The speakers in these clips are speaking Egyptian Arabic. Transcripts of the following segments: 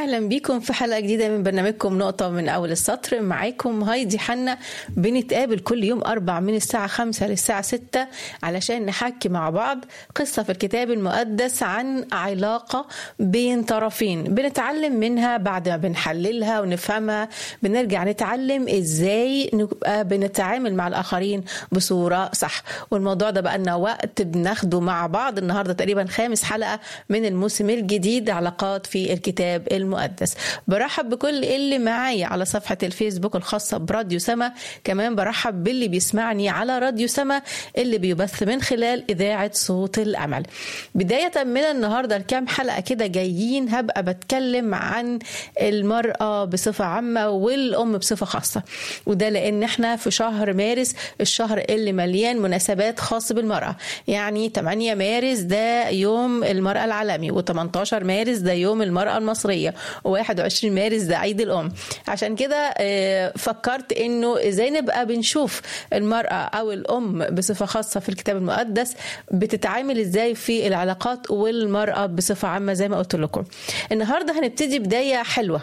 اهلا بيكم في حلقه جديده من برنامجكم نقطه من اول السطر معاكم هايدي حنا بنتقابل كل يوم اربع من الساعه خمسة للساعه ستة علشان نحكي مع بعض قصه في الكتاب المقدس عن علاقه بين طرفين بنتعلم منها بعد ما بنحللها ونفهمها بنرجع نتعلم ازاي نبقى بنتعامل مع الاخرين بصوره صح والموضوع ده بقى لنا وقت بناخده مع بعض النهارده تقريبا خامس حلقه من الموسم الجديد علاقات في الكتاب المقدس برحب بكل اللي معايا على صفحة الفيسبوك الخاصة براديو سما كمان برحب باللي بيسمعني على راديو سما اللي بيبث من خلال إذاعة صوت الأمل بداية من النهاردة الكام حلقة كده جايين هبقى بتكلم عن المرأة بصفة عامة والأم بصفة خاصة وده لأن احنا في شهر مارس الشهر اللي مليان مناسبات خاصة بالمرأة يعني 8 مارس ده يوم المرأة العالمي و18 مارس ده يوم المرأة المصرية و21 مارس ده عيد الأم عشان كده فكرت إنه إزاي نبقى بنشوف المرأة أو الأم بصفة خاصة في الكتاب المقدس بتتعامل إزاي في العلاقات والمرأة بصفة عامة زي ما قلت لكم النهاردة هنبتدي بداية حلوة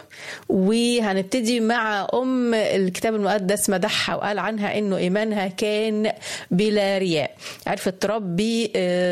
وهنبتدي مع أم الكتاب المقدس مدحها وقال عنها إنه إيمانها كان بلا رياء عرفت تربي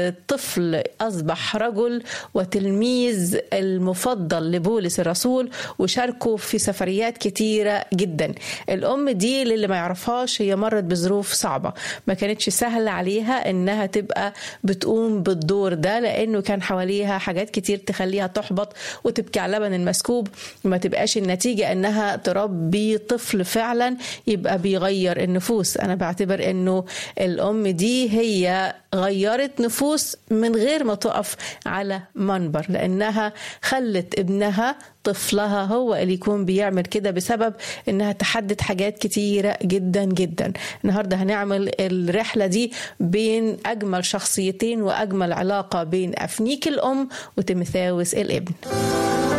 طفل أصبح رجل وتلميذ المفضل لبولس الرسول وشاركوا في سفريات كتيرة جدا الأم دي للي ما يعرفهاش هي مرت بظروف صعبة ما كانتش سهلة عليها إنها تبقى بتقوم بالدور ده لأنه كان حواليها حاجات كتير تخليها تحبط وتبكي على لبن المسكوب وما تبقاش النتيجة إنها تربي طفل فعلا يبقى بيغير النفوس أنا بعتبر إنه الأم دي هي غيرت نفوس من غير ما تقف على منبر لأنها خلت ابنها طفلها هو اللي يكون بيعمل كده بسبب انها تحدد حاجات كتيرة جدا جدا النهاردة هنعمل الرحلة دي بين اجمل شخصيتين واجمل علاقة بين افنيك الام وتيمثاوس الابن